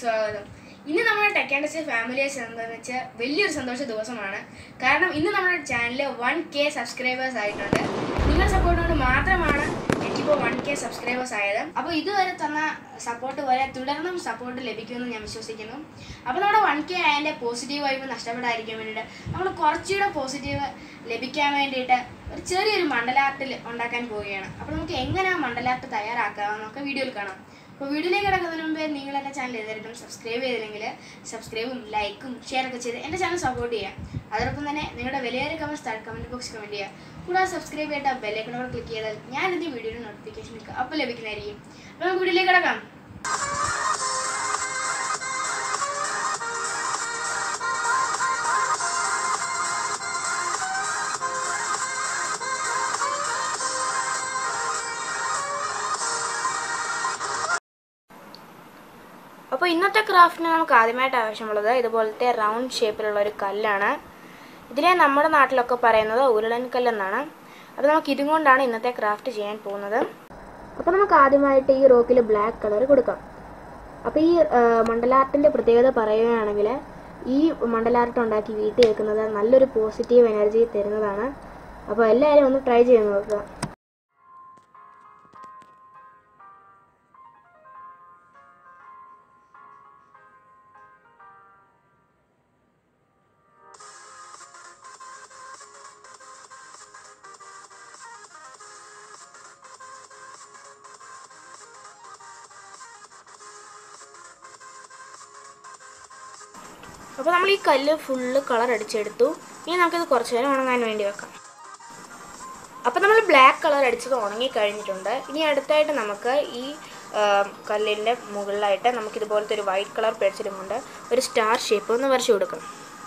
സ്വാഗതം ഇന്ന് നമ്മുടെ ടെക്കാൻഡസ് ഫാമിലിയെ സംബന്ധിച്ച് വലിയൊരു സന്തോഷ ദിവസമാണ് കാരണം ഇന്ന് നമ്മുടെ ചാനലിൽ വൺ കെ സബ്സ്ക്രൈബേഴ്സ് ആയിട്ടുണ്ട് നിങ്ങളുടെ സപ്പോർട്ട് കൊണ്ട് മാത്രമാണ് എനിക്കിപ്പോൾ വൺ കെ സബ്സ്ക്രൈബേഴ്സ് ആയത് അപ്പോൾ ഇതുവരെ തന്ന സപ്പോർട്ട് വരെ തുടർന്നും സപ്പോർട്ട് ലഭിക്കുമെന്ന് ഞാൻ വിശ്വസിക്കുന്നു അപ്പോൾ നമ്മുടെ വൺ കെ ആയതിൻ്റെ പോസിറ്റീവ് വൈബ് നഷ്ടപ്പെടാതിരിക്കാൻ വേണ്ടിയിട്ട് നമ്മൾ കുറച്ചുകൂടെ പോസിറ്റീവ് ലഭിക്കാൻ വേണ്ടിയിട്ട് ഒരു ചെറിയൊരു മണ്ഡലാർട്ടിൽ ഉണ്ടാക്കാൻ പോവുകയാണ് അപ്പോൾ നമുക്ക് എങ്ങനെ ആ മണ്ഡലാർട്ട് തയ്യാറാക്കാമെന്നൊക്കെ വീഡിയോയിൽ കാണാം അപ്പോൾ വീഡിയോയിലേക്ക് കിടക്കുന്നതിന് മുമ്പേ നിങ്ങൾ എൻ്റെ ചാനൽ ഏതായിട്ടും സബ്സ്ക്രൈബ് ചെയ്തില്ലെങ്കിൽ സബ്സ്ക്രൈബും ലൈക്കും ഷെയർ ഒക്കെ ചെയ്ത് എൻ്റെ ചാനൽ സപ്പോർട്ട് ചെയ്യാം അതോടൊപ്പം തന്നെ നിങ്ങളുടെ വിലയേറിയ കമൻസ് താഴെ കമൻറ്റ് ബോക്സ് കമൻറ്റ് ചെയ്യുക കൂടാതെ സബ്സ്ക്രൈബ് ചെയ്തിട്ട് ബെല്ലൈക്കണോട് ക്ലിക്ക് ചെയ്താൽ ഞാൻ എൻ്റെ വീഡിയോയുടെ നോട്ടിഫിക്കേഷൻ നിങ്ങൾക്ക് അപ്പോൾ ലഭിക്കുന്നതായിരിക്കും അപ്പോൾ നമുക്ക് വീഡിയോയിലേക്ക് കിടക്കാം അപ്പോൾ ഇന്നത്തെ ക്രാഫ്റ്റിന് നമുക്ക് ആദ്യമായിട്ട് ആവശ്യമുള്ളത് ഇതുപോലത്തെ റൗണ്ട് ഷേപ്പിലുള്ള ഒരു കല്ലാണ് ഇതിനെ നമ്മുടെ നാട്ടിലൊക്കെ പറയുന്നത് ഉരുളൻ കല്ലെന്നാണ് അപ്പോൾ നമുക്ക് ഇതും കൊണ്ടാണ് ഇന്നത്തെ ക്രാഫ്റ്റ് ചെയ്യാൻ പോകുന്നത് അപ്പോൾ നമുക്ക് ആദ്യമായിട്ട് ഈ റോക്കിൽ ബ്ലാക്ക് കളർ കൊടുക്കാം അപ്പോൾ ഈ മണ്ഡലാർട്ടിൻ്റെ പ്രത്യേകത പറയുകയാണെങ്കിൽ ഈ മണ്ഡലാർട്ട് ഉണ്ടാക്കി വീട്ടിൽ വെക്കുന്നത് നല്ലൊരു പോസിറ്റീവ് എനർജി തരുന്നതാണ് അപ്പോൾ എല്ലാവരും ഒന്ന് ട്രൈ ചെയ്ത് നോക്കുക അപ്പോൾ നമ്മൾ ഈ കല്ല് ഫുള്ള് കളർ അടിച്ചെടുത്തു ഇനി നമുക്കിത് കുറച്ച് നേരം ഉണങ്ങാൻ വേണ്ടി വെക്കാം അപ്പോൾ നമ്മൾ ബ്ലാക്ക് കളർ അടിച്ചത് ഉണങ്ങി കഴിഞ്ഞിട്ടുണ്ട് ഇനി അടുത്തായിട്ട് നമുക്ക് ഈ കല്ലിൻ്റെ മുകളിലായിട്ട് നമുക്ക് ഇതുപോലത്തെ ഒരു വൈറ്റ് കളർ പെൻസിലും കൊണ്ട് ഒരു സ്റ്റാർ ഷേപ്പ് ഒന്ന് വരച്ചു കൊടുക്കണം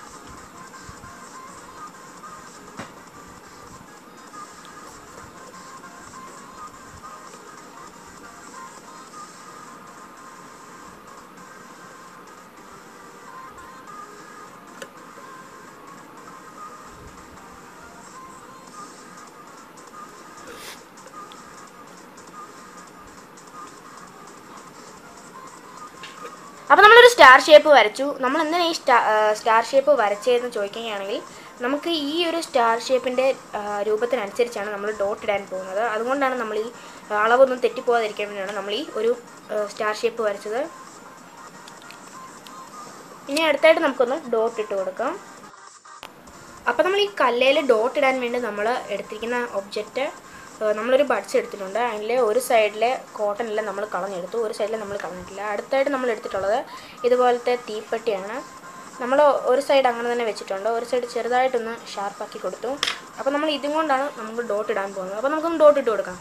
അപ്പോൾ നമ്മളൊരു സ്റ്റാർ ഷേപ്പ് വരച്ചു നമ്മൾ എന്തിനാ ഈ സ്റ്റാ സ്റ്റാർ ഷേപ്പ് വരച്ചതെന്ന് ചോദിക്കുകയാണെങ്കിൽ നമുക്ക് ഈ ഒരു സ്റ്റാർ ഷേപ്പിൻ്റെ രൂപത്തിനനുസരിച്ചാണ് നമ്മൾ ഡോട്ട് ഇടാൻ പോകുന്നത് അതുകൊണ്ടാണ് നമ്മൾ ഈ അളവൊന്നും തെറ്റിപ്പോകാതിരിക്കാൻ വേണ്ടിയാണ് നമ്മൾ ഈ ഒരു സ്റ്റാർ ഷേപ്പ് വരച്ചത് ഇനി അടുത്തായിട്ട് നമുക്കൊന്ന് ഡോട്ട് ഇട്ട് കൊടുക്കാം അപ്പോൾ നമ്മൾ ഈ കല്ലേൽ ഡോട്ട് ഇടാൻ വേണ്ടി നമ്മൾ എടുത്തിരിക്കുന്ന ഒബ്ജക്റ്റ് നമ്മളൊരു ബഡ്സ് എടുത്തിട്ടുണ്ട് അതിൽ ഒരു സൈഡിലെ കോട്ടൺ എല്ലാം നമ്മൾ കളഞ്ഞെടുത്തു ഒരു സൈഡിൽ നമ്മൾ കളഞ്ഞിട്ടില്ല അടുത്തായിട്ട് നമ്മൾ എടുത്തിട്ടുള്ളത് ഇതുപോലത്തെ തീപ്പെട്ടിയാണ് നമ്മൾ ഒരു സൈഡ് അങ്ങനെ തന്നെ വെച്ചിട്ടുണ്ട് ഒരു സൈഡ് ചെറുതായിട്ടൊന്ന് ഷാർപ്പാക്കി കൊടുത്തു അപ്പോൾ നമ്മൾ ഇതും കൊണ്ടാണ് നമുക്ക് ഡോട്ട് ഇടാൻ പോകുന്നത് അപ്പോൾ നമുക്കൊന്ന് ഡോട്ട് ഇട്ട് കൊടുക്കാം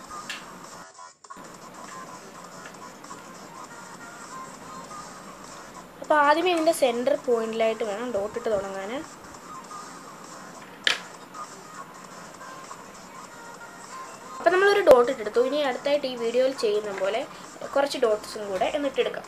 അപ്പോൾ ആദ്യമേ ഇതിൻ്റെ സെൻറ്റർ പോയിന്റിലായിട്ട് വേണം ഡോട്ട് ഇട്ട് തുടങ്ങാൻ അപ്പോൾ നമ്മളൊരു ഡോട്ട് ഇട്ടെടുത്തു ഇനി അടുത്തായിട്ട് ഈ വീഡിയോയിൽ ചെയ്യുന്ന പോലെ കുറച്ച് ഡോട്ട്സും കൂടെ എന്നിട്ടെടുക്കാം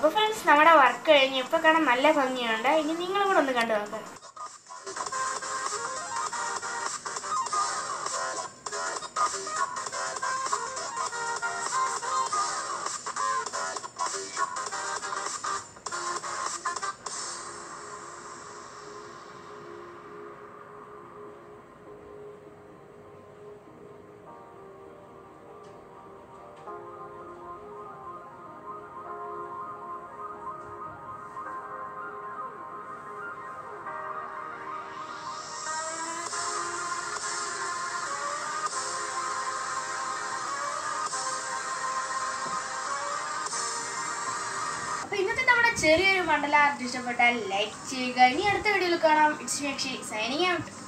അപ്പോൾ ഫ്രണ്ട്സ് നമ്മുടെ വർക്ക് കഴിഞ്ഞ് ഇപ്പോൾ കാണാൻ നല്ല ഭംഗിയുണ്ട് ഇനി നിങ്ങളും കൂടെ ഒന്ന് കണ്ടു നോക്കാം അപ്പോൾ ഇന്നത്തെ നമ്മുടെ ചെറിയൊരു മണ്ഡല ആർട്ട് ഇഷ്ടപ്പെട്ടാൽ ലൈക്ക് ചെയ്യുക ഇനി അടുത്ത വീഡിയോയിൽ കാണാം it's me Akshay signing out